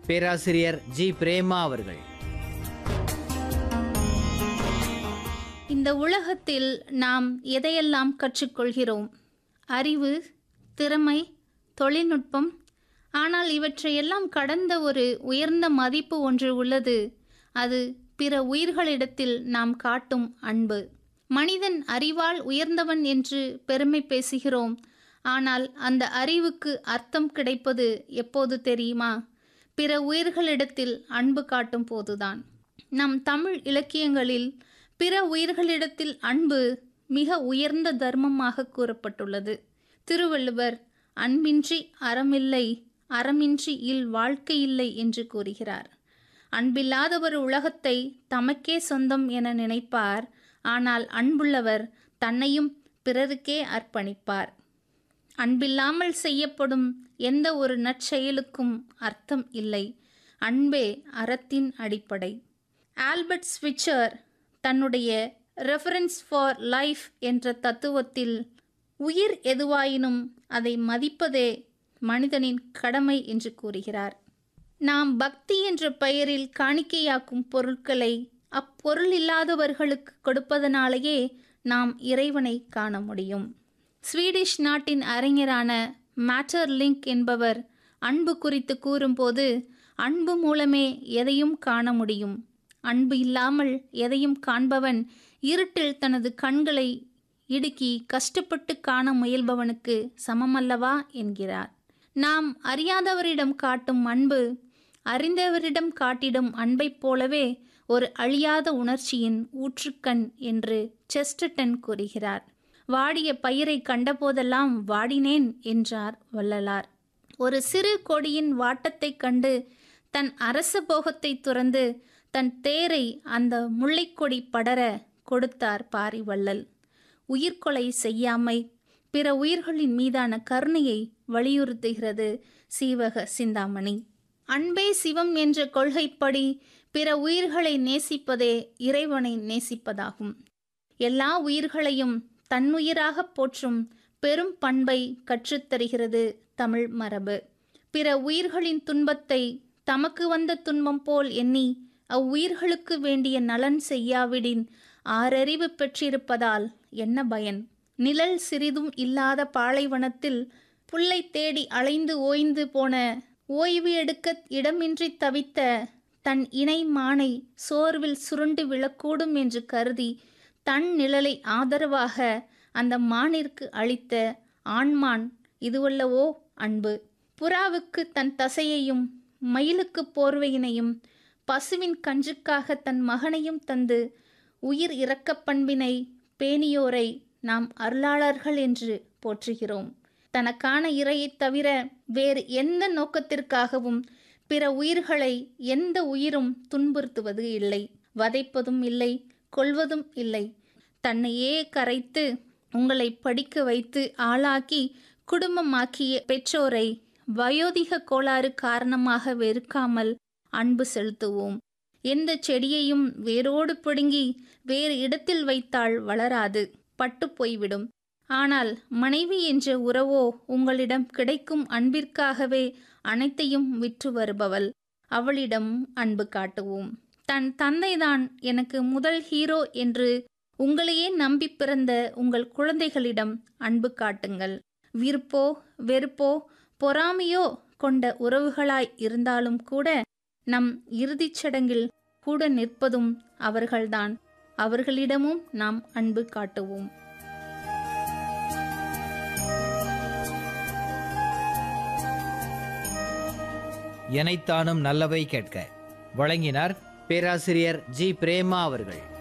பேராசிரியர் ஜி பிரேமா அவர்கள் இந்த உலகத்தில் நாம் எதையெல்லாம் கற்றுக்கொள்கிறோம் அறிவு திறமை தொழில்நுட்பம் ஆனால் இவற்றையெல்லாம் கடந்த ஒரு உயர்ந்த மதிப்பு ஒன்று உள்ளது அது பிற உயிர்களிடத்தில் நாம் காட்டும் அன்பு மனிதன் அறிவால் உயர்ந்தவன் என்று பெருமை பேசுகிறோம் ஆனால் அந்த அறிவுக்கு அர்த்தம் கிடைப்பது எப்போது தெரியுமா பிற உயிர்களிடத்தில் அன்பு காட்டும் போதுதான் நம் தமிழ் இலக்கியங்களில் பிற உயிர்களிடத்தில் அன்பு மிக உயர்ந்த தர்மமாக கூறப்பட்டுள்ளது திருவள்ளுவர் அன்பின்றி அறமில்லை அறமின்றி இல் வாழ்க்கை இல்லை என்று கூறுகிறார் அன்பில்லாத ஒரு உலகத்தை தமக்கே சொந்தம் என நினைப்பார் ஆனால் அன்புள்ளவர் தன்னையும் பிறருக்கே அர்ப்பணிப்பார் அன்பில்லாமல் செய்யப்படும் எந்த ஒரு நற்செயலுக்கும் அர்த்தம் இல்லை அன்பே அறத்தின் அடிப்படை ஆல்பர்ட் ஸ்விட்சர் தன்னுடைய ரெஃபரன்ஸ் ஃபார் லைஃப் என்ற தத்துவத்தில் உயிர் எதுவாயினும் அதை மதிப்பதே மனிதனின் கடமை என்று கூறுகிறார் நாம் பக்தி என்ற பெயரில் காணிக்கையாக்கும் பொருட்களை அப்பொருள் இல்லாதவர்களுக்கு கொடுப்பதனாலேயே நாம் இறைவனை காண முடியும் ஸ்வீடிஷ் நாட்டின் அறிஞரான மேட்டர் லிங்க் என்பவர் அன்பு குறித்து கூறும்போது அன்பு மூலமே எதையும் காண முடியும் அன்பு இல்லாமல் எதையும் காண்பவன் இருட்டில் தனது கண்களை இடுக்கி கஷ்டப்பட்டு காண முயல்பவனுக்கு சமமல்லவா என்கிறார் நாம் அறியாதவரிடம் காட்டும் அன்பு அறிந்தவரிடம் காட்டிடும் அன்பைப் போலவே ஒரு அழியாத உணர்ச்சியின் ஊற்றுக்கண் என்று செஸ்டர்டன் கூறுகிறார் வாடிய பயிரை கண்டபோதெல்லாம் வாடினேன் என்றார் வள்ளலார் ஒரு சிறு கொடியின் வாட்டத்தைக் கண்டு தன் அரச போகத்தை துறந்து தன் தேரை அந்த முல்லைக்கொடி படர கொடுத்தார் பாரிவள்ளல் உயிர்கொலை செய்யாமை பிற உயிர்களின் மீதான கருணையை வலியுறுத்துகிறது சீவக சிந்தாமணி அன்பே சிவம் என்ற கொள்கைப்படி பிற உயிர்களை நேசிப்பதே இறைவனை நேசிப்பதாகும் எல்லா உயிர்களையும் தன்னுயிராக போற்றும் பெரும் பண்பை கற்றுத்தருகிறது தமிழ் மரபு பிற உயிர்களின் துன்பத்தை தமக்கு வந்த துன்பம் போல் எண்ணி அவ்வுயிர்களுக்கு வேண்டிய நலன் செய்யாவிடின் ஆறறிவு பெற்றிருப்பதால் என்ன பயன் நிழல் சிறிதும் இல்லாத பாலைவனத்தில் புல்லை தேடி அலைந்து ஓய்ந்து போன ஓய்வு எடுக்க இடமின்றி தவித்த தன் இணை மானை சோர்வில் சுருண்டு விழக்கூடும் என்று கருதி தன் நிழலை ஆதரவாக அந்த மானிற்கு அளித்த ஆண்மான் இதுவல்லவோ அன்பு புறாவுக்கு தன் தசையையும் மயிலுக்கு போர்வையினையும் பசுவின் கஞ்சுக்காக தன் மகனையும் தந்து உயிர் இரக்கப் பண்பினை பேணியோரை நாம் அருளாளர்கள் என்று போற்றுகிறோம் தனக்கான இரையைத் தவிர வேறு எந்த நோக்கத்திற்காகவும் பிற உயிர்களை எந்த உயிரும் துன்புறுத்துவது இல்லை வதைப்பதும் இல்லை கொள்வதும் இல்லை தன்னையே கரைத்து உங்களை படிக்க வைத்து ஆளாக்கி குடும்பமாக்கிய பெற்றோரை வயோதிக கோளாறு காரணமாக வெறுக்காமல் அன்பு செலுத்துவோம் எந்த செடியையும் வேரோடு பிடுங்கி வேறு இடத்தில் வைத்தால் வளராது பட்டு போய்விடும் ஆனால் மனைவி என்ற உறவோ உங்களிடம் கிடைக்கும் அன்பிற்காகவே அனைத்தையும் விற்று வருபவள் அவளிடம் அன்பு காட்டுவோம் தன் தந்தைதான் எனக்கு முதல் ஹீரோ என்று உங்களையே நம்பி பிறந்த உங்கள் குழந்தைகளிடம் அன்பு காட்டுங்கள் விருப்போ வெறுப்போ பொறாமையோ கொண்ட உறவுகளாய் இருந்தாலும் கூட நம் இறுதிச் சடங்கில் கூட நிற்பதும் அவர்கள்தான் அவர்களிடமும் நாம் அன்பு காட்டுவோம் எனைத்தானும் நல்லவை கேட்க வழங்கினார் பேராசிரியர் ஜி பிரேமா அவர்கள்